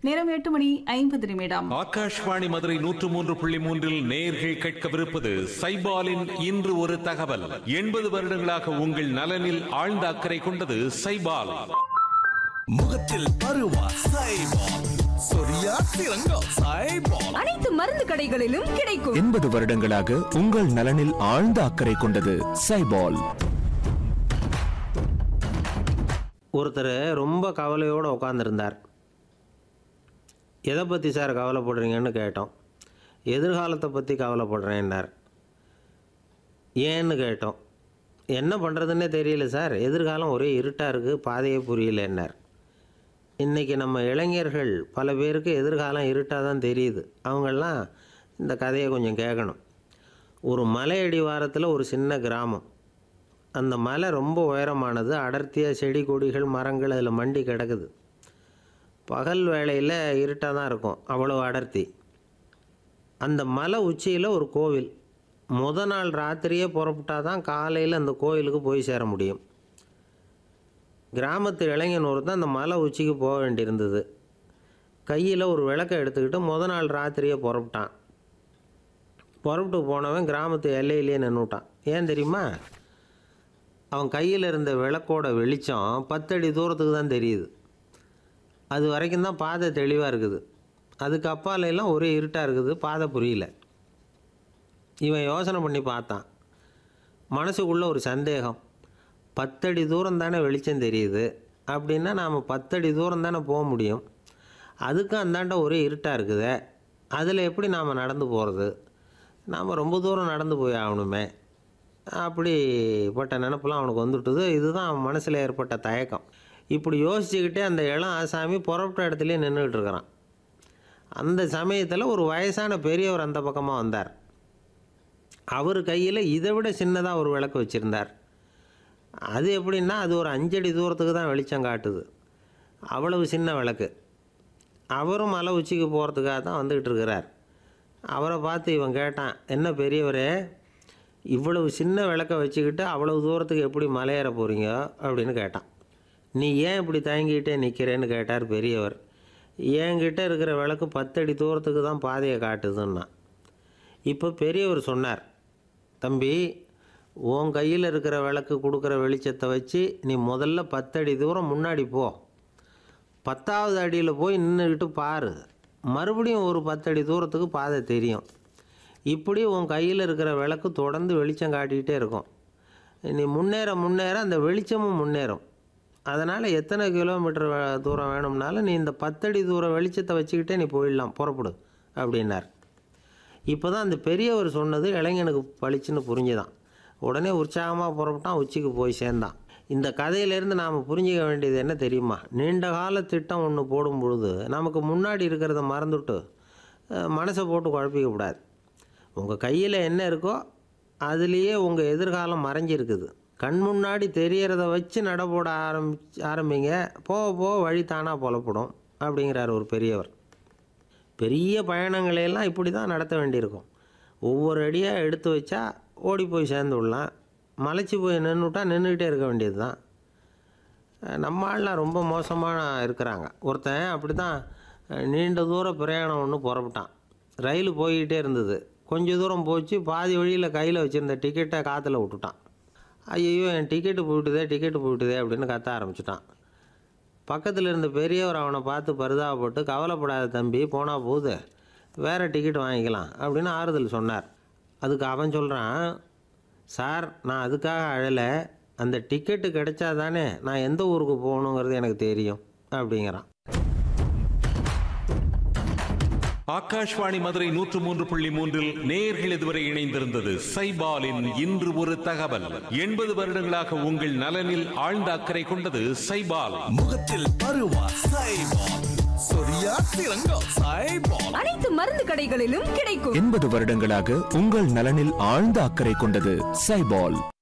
நேரம் எட்டு மணி ஐம்பது நிமிடம் ஆகாஷ்வாணி மதுரை நூற்று மூன்று புள்ளி மூன்றில் நேர்கள் கேட்கவிருப்பது சைபாலின் இன்று ஒரு தகவல் எண்பது வருடங்களாக உங்கள் நலனில் ஆழ்ந்த அக்கறை கொண்டது சைபால் முகத்தில் பருவா சைபால் சொரியா சிறங்கோ சைபால் அனைத்து மருந்து கடைகளிலும் கிடைக்கும் எண்பது வருடங்களாக உங்கள் நலனில் ஆழ்ந்த அக்கறை கொண்டது சைபால் ஒருத்தர் ரொம்ப கவலையோடு உட்காந்துருந்தார் எதை பற்றி சார் கவலைப்படுறீங்கன்னு கேட்டோம் எதிர்காலத்தை பற்றி கவலைப்படுறேன்னார் ஏன்னு கேட்டோம் என்ன பண்ணுறதுன்னே தெரியல சார் எதிர்காலம் ஒரே இருட்டாக இருக்குது பாதையே புரியலன்னார் இன்றைக்கி நம்ம இளைஞர்கள் பல பேருக்கு எதிர்காலம் இருட்டாக தான் தெரியுது அவங்கெல்லாம் இந்த கதையை கொஞ்சம் கேட்கணும் ஒரு மலை அடிவாரத்தில் ஒரு சின்ன கிராமம் அந்த மலை ரொம்ப உயரமானது அடர்த்தியாக செடி கொடிகள் மரங்கள் அதில் மண்டி கிடக்குது பகல் வேளையில் இருட்டாக தான் இருக்கும் அவ்வளோ அடர்த்தி அந்த மலை உச்சியில் ஒரு கோவில் முத நாள் ராத்திரியே புறப்பட்டா தான் காலையில் அந்த கோயிலுக்கு போய் சேர முடியும் கிராமத்து இளைஞன் ஒருத்தன் அந்த மலை உச்சிக்கு போக வேண்டியிருந்தது கையில் ஒரு விளக்கை எடுத்துக்கிட்டு முத நாள் ராத்திரியே புறப்பட்டான் புறப்பட்டு போனவன் கிராமத்து எல்லையிலேயே நின்றுட்டான் ஏன் தெரியுமா அவன் கையில் இருந்த விளக்கோட வெளிச்சம் பத்தடி தூரத்துக்கு தான் தெரியுது அது வரைக்கும் தான் பாதை தெளிவாக இருக்குது அதுக்கு அப்பால எல்லாம் ஒரே இருட்டாக இருக்குது பாதை புரியல இவன் யோசனை பண்ணி பார்த்தான் மனசுக்குள்ளே ஒரு சந்தேகம் பத்தடி தூரம் தானே வெளிச்சம் தெரியுது அப்படின்னா நாம் பத்தடி தூரம் தானே போக முடியும் அதுக்கும் அந்தாண்ட ஒரே இருட்டாக இருக்குதே அதில் எப்படி நாம் நடந்து போகிறது நாம் ரொம்ப தூரம் நடந்து போய் ஆகணுமே அப்படிப்பட்ட நினப்பெல்லாம் அவனுக்கு வந்துவிட்டது இதுதான் அவன் மனசில் ஏற்பட்ட தயக்கம் இப்படி யோசிச்சுக்கிட்டே அந்த இளம் ஆசாமி புறப்பட்ட இடத்துலையே நின்றுக்கிட்டு இருக்கிறான் அந்த சமயத்தில் ஒரு வயசான பெரியவர் அந்த பக்கமாக வந்தார் அவர் கையில் இதை விட சின்னதாக ஒரு விளக்கு வச்சுருந்தார் அது எப்படின்னா அது ஒரு அஞ்சடி தூரத்துக்கு தான் வெளிச்சம் காட்டுது அவ்வளவு சின்ன விளக்கு அவரும் மலை உச்சிக்கு போகிறதுக்காக தான் வந்துக்கிட்டு இருக்கிறார் அவரை பார்த்து இவன் கேட்டான் என்ன பெரியவரே இவ்வளவு சின்ன விளக்கை வச்சுக்கிட்டு அவ்வளவு தூரத்துக்கு எப்படி மலையேற போகிறீங்க அப்படின்னு கேட்டான் நீ ஏன் இப்படி தயங்கிக்கிட்டே நிற்கிறேன்னு கேட்டார் பெரியவர் என்கிட்ட இருக்கிற விளக்கு பத்தடி தூரத்துக்கு தான் பாதையை காட்டுதுன்னா இப்போ பெரியவர் சொன்னார் தம்பி உன் கையில் இருக்கிற விளக்கு கொடுக்குற வெளிச்சத்தை வச்சு நீ முதல்ல பத்தடி தூரம் முன்னாடி போ பத்தாவது அடியில் போய் நின்றுக்கிட்டு பாரு மறுபடியும் ஒரு பத்தடி தூரத்துக்கு பாதை தெரியும் இப்படி உன் கையில் இருக்கிற விளக்கு தொடர்ந்து வெளிச்சம் காட்டிக்கிட்டே இருக்கும் நீ முன்னேற முன்னேற அந்த வெளிச்சமும் முன்னேறும் அதனால் எத்தனை கிலோமீட்டர் வே- தூரம் வேணும்னாலும் நீ இந்த பத்தடி தூரம் வெளிச்சத்தை வச்சுக்கிட்டே நீ போயிடலாம் புறப்படு அப்படின்னார் இப்போ தான் அந்த பெரியவர் சொன்னது இளைஞனுக்கு பளிச்சுன்னு புரிஞ்சுதான் உடனே உற்சாகமாக புறப்பட்டான் உச்சிக்கு போய் சேர்ந்தான் இந்த கதையிலேருந்து நாம் புரிஞ்சிக்க வேண்டியது என்ன தெரியுமா நீண்ட கால திட்டம் ஒன்று போடும் பொழுது நமக்கு முன்னாடி இருக்கிறத மறந்துட்டு அஹ், மனசை போட்டு குழப்பிக்க கூடாது உங்கள் கையில் என்ன இருக்கோ அதுலேயே உங்கள் எதிர்காலம் மறைஞ்சிருக்குது கண் முன்னாடி தெரியறத வச்சு நடப்போட ஆரம்பி ஆரம்பிங்க போக போக வழி தானாக புலப்படும் அப்படிங்கிறார் ஒரு பெரியவர் பெரிய பயணங்களையெல்லாம் இப்படி தான் நடத்த வேண்டியிருக்கும் ஒவ்வொரு அடியாக எடுத்து வச்சா ஓடி போய் சேர்ந்து விடலாம் மலைச்சி போய் நின்றுட்டா நின்றுக்கிட்டே இருக்க வேண்டியது தான் நம்ம ஆள்லாம் ரொம்ப மோசமான இருக்கிறாங்க ஒருத்தன் அப்படி தான் நீண்ட தூர பிரயாணம் ஒன்று புறப்பட்டான் ரயில் போய்கிட்டே இருந்தது கொஞ்ச தூரம் போச்சு பாதி வழியில் கையில் வச்சுருந்த டிக்கெட்டை காற்றுல விட்டுட்டான் ஐயோ என் டிக்கெட்டு போயிட்டுதே டிக்கெட்டு போயிட்டுதே அப்படின்னு கத்த ஆரம்பிச்சிட்டான் பக்கத்தில் இருந்த பெரியவர் அவனை பார்த்து பரிதாபப்பட்டு கவலைப்படாத தம்பி போனால் போகுது வேறு டிக்கெட் வாங்கிக்கலாம் அப்படின்னு ஆறுதல் சொன்னார் அதுக்கு அவன் சொல்கிறான் சார் நான் அதுக்காக அழலை அந்த டிக்கெட்டு கிடைச்சா தானே நான் எந்த ஊருக்கு போகணுங்கிறது எனக்கு தெரியும் அப்படிங்கிறான் ஆகாஷ்வாணி மதுரை நூற்று மூன்று புள்ளி மூன்றில் நேர்கள் இதுவரை இணைந்திருந்தது சைபாலின் இன்று ஒரு தகவல் எண்பது வருடங்களாக உங்கள் நலனில் ஆழ்ந்த அக்கறை கொண்டது சைபால் முகத்தில் பருவா சைபால் சொரியா சிறங்கோ சைபால் அனைத்து மருந்து கடைகளிலும் கிடைக்கும் எண்பது வருடங்களாக உங்கள் நலனில் ஆழ்ந்த அக்கறை கொண்டது சைபால்